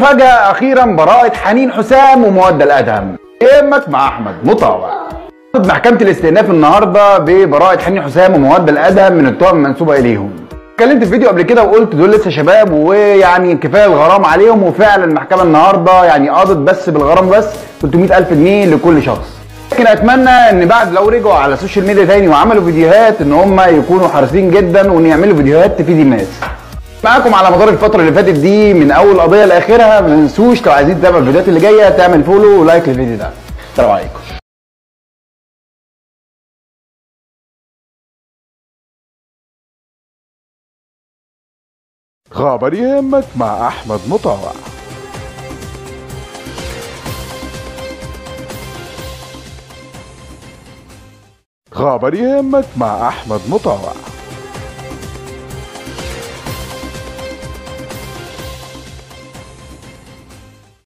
مفاجأة أخيرا براءة حنين حسام ومودة الأدهم يهمك مع أحمد مطاوع محكمة الاستئناف النهاردة ببراءة حنين حسام ومودة الأدهم من التهم المنسوبة إليهم اتكلمت في فيديو قبل كده وقلت دول لسه شباب ويعني كفايه الغرام عليهم وفعلا المحكمه النهارده يعني قضت بس بالغرام بس 300 الف جنيه لكل شخص لكن اتمنى ان بعد لو رجعوا على السوشيال ميديا تاني وعملوا فيديوهات ان هم يكونوا حريصين جدا وان يعملوا فيديوهات تفيد الناس معاكم على مدار الفترة اللي فاتت دي من أول قضية لآخرها ما تنسوش لو عايزين تتابعوا الفيديوهات اللي جاية تعمل فولو ولايك للفيديو ده السلام عليكم خبر يهمك مع أحمد مطاوع خبر يهمك مع أحمد مطاوع